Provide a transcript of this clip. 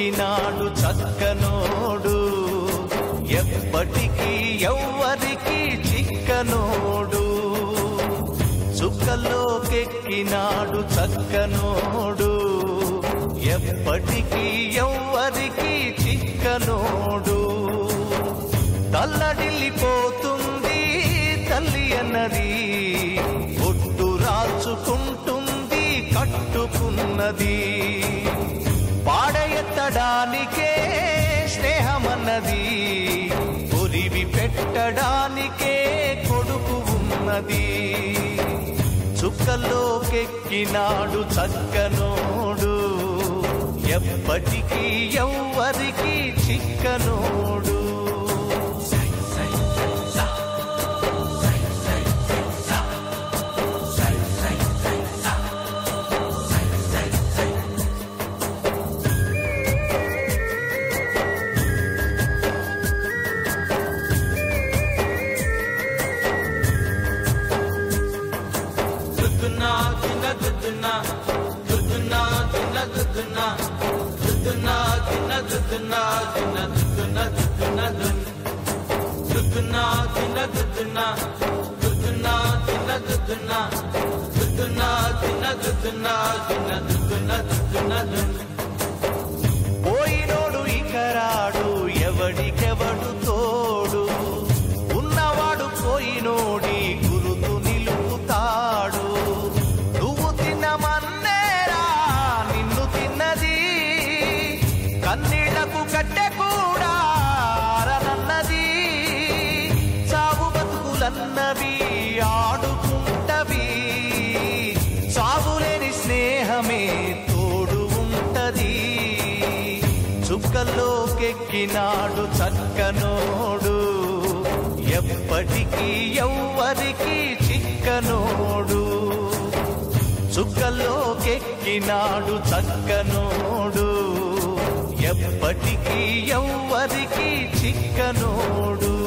కెక్కినాడు చక్కనోడు ఎప్పటికీ ఎవ్వరికి చిక్కనోడు చుక్కలోకెక్కినాడు చక్కనోడు ఎప్పటికీ ఎవ్వరికి చిక్కనోడు తల్లడిల్లిపోతుంది తల్లి అన్నది ఒట్టు రాచుకుంటుంది కట్టుకున్నది పాడెత్తడానికే స్నేహమన్నది ఒరివి పెట్టడానికే కొడుకు ఉన్నది చుక్కలోకెక్కినాడు చక్కనోడు ఎప్పటికీ ఎవ్వరికి చిక్కనోడు దుద్దునా దిన దుద్దునా దుద్దునా దిన దుద్దునా దుద్దునా దిన దుద్దునా దిన దుద్దునా దుద్దునా దున్ దుద్దునా దిన దుద్దునా దుద్దునా దిన దుద్దునా దుద్దునా దిన దుద్దునా దిన దుద్దునా దుద్దునా దున్ పోయినోడు ఇకరాడు ఎవడికెవడు తోడు ఉన్నవాడు పోయినోడి గురుతు నిలుపుతాడు నువ్వు తిన్నమన్నేరా నిన్ను తిన్నది కన్నీళ్లకు కట్టె కూడా అరనన్నది చావు బతుకులన్నవి ఆడుకుంటవి సాగులేని స్నేహమే తోడు ఉంటది చుక్కల్లోకెక్కినాడు చక్కనోడు ఎప్పటికీ ఎవ్వరికి చిక్కనోడు చుక్కల్లోకెక్కినాడు చక్కనోడు ఎప్పటికీ ఎవ్వరికి చిక్కనోడు